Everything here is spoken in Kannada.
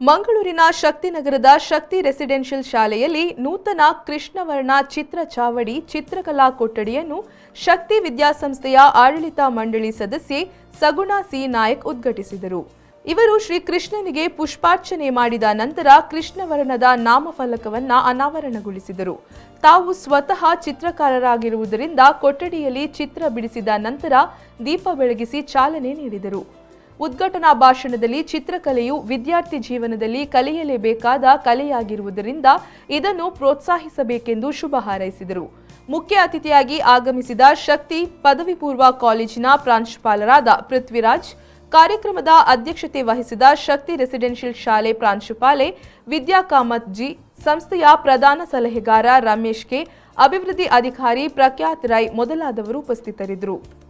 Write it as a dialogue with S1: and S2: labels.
S1: ಮಂಗಳೂರಿನ ಶಕ್ತಿನಗರದ ಶಕ್ತಿ ರೆಸಿಡೆನ್ಷಿಯಲ್ ಶಾಲೆಯಲ್ಲಿ ನೂತನ ಕೃಷ್ಣವರ್ಣ ಚಿತ್ರ ಚಾವಡಿ ಚಿತ್ರಕಲಾ ಕೊಠಡಿಯನ್ನು ಶಕ್ತಿ ವಿದ್ಯಾಸಂಸ್ಥೆಯ ಆಡಳಿತ ಮಂಡಳಿ ಸದಸ್ಯೆ ಸಗುಣ ಸಿ ನಾಯಕ್ ಉದ್ಘಾಟಿಸಿದರು ಇವರು ಶ್ರೀ ಕೃಷ್ಣನಿಗೆ ಪುಷ್ಪಾರ್ಚನೆ ಮಾಡಿದ ನಂತರ ಕೃಷ್ಣವರ್ಣದ ನಾಮಫಲಕವನ್ನ ಅನಾವರಣಗೊಳಿಸಿದರು ತಾವು ಸ್ವತಃ ಚಿತ್ರಕಾರರಾಗಿರುವುದರಿಂದ ಕೊಠಡಿಯಲ್ಲಿ ಚಿತ್ರ ಬಿಡಿಸಿದ ನಂತರ ದೀಪ ಬೆಳಗಿಸಿ ಚಾಲನೆ ನೀಡಿದರು ಉದ್ಘಾಟನಾ ಭಾಷಣದಲ್ಲಿ ಚಿತ್ರಕಲೆಯು ವಿದ್ಯಾರ್ಥಿ ಜೀವನದಲ್ಲಿ ಕಲಿಯಲೇಬೇಕಾದ ಕಲೆಯಾಗಿರುವುದರಿಂದ ಇದನ್ನು ಪ್ರೋತ್ಸಾಹಿಸಬೇಕೆಂದು ಶುಭ ಹಾರೈಸಿದರು ಮುಖ್ಯ ಅತಿಥಿಯಾಗಿ ಆಗಮಿಸಿದ ಶಕ್ತಿ ಪದವಿ ಪೂರ್ವ ಕಾಲೇಜಿನ ಪ್ರಾಂಶುಪಾಲರಾದ ಪೃಥ್ವಿರಾಜ್ ಕಾರ್ಯಕ್ರಮದ ಅಧ್ಯಕ್ಷತೆ ವಹಿಸಿದ ಶಕ್ತಿ ರೆಸಿಡೆನ್ಷಿಯಲ್ ಶಾಲೆ ಪ್ರಾಂಶುಪಾಲೆ ವಿದ್ಯಾ ಕಾಮತ್ ಜಿ ಸಂಸ್ಥೆಯ ಪ್ರಧಾನ ಸಲಹೆಗಾರ ರಮೇಶ್ ಕೆ ಅಭಿವೃದ್ಧಿ ಅಧಿಕಾರಿ ಪ್ರಖ್ಯಾತ್ ರೈ ಮೊದಲಾದವರು ಉಪಸ್ಥಿತರಿದ್ದರು